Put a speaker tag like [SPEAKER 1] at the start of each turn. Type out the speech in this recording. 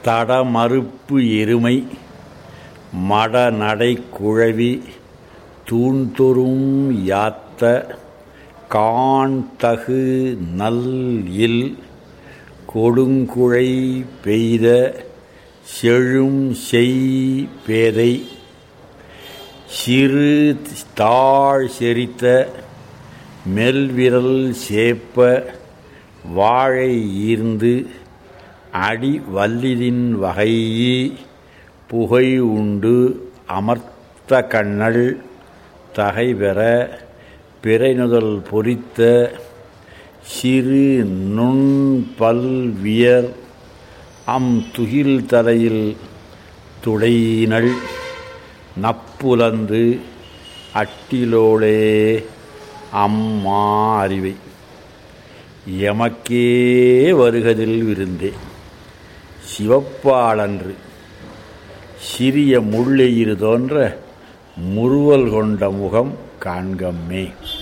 [SPEAKER 1] தடமறுப்பு எருமை மடநடை குழவி தூண்தொறும் யாத்த காண்தகு நல் இல் கொடுங்குழை பெய்த செழும் செய் பேதை சிறு தாழ் செரித்த மெல்விரல் சேப்ப வாழை ஈர்ந்து அடி வல்லிதின் வகையி புகை உண்டு அமர்த்த கண்ணல் தகைபெற பிறைநுதல் பொறித்த சிறு நுண்பல்வியர் அம் துகில் தலையில் துடையினள் நப்புலந்து அட்டிலோளே அம்மா அறிவை எமக்கே வருகதில் விருந்தே சிவப்பாளன்று சிறிய முள்ளெயிறு தோன்ற முறுவல் கொண்ட முகம் காண்கம்மே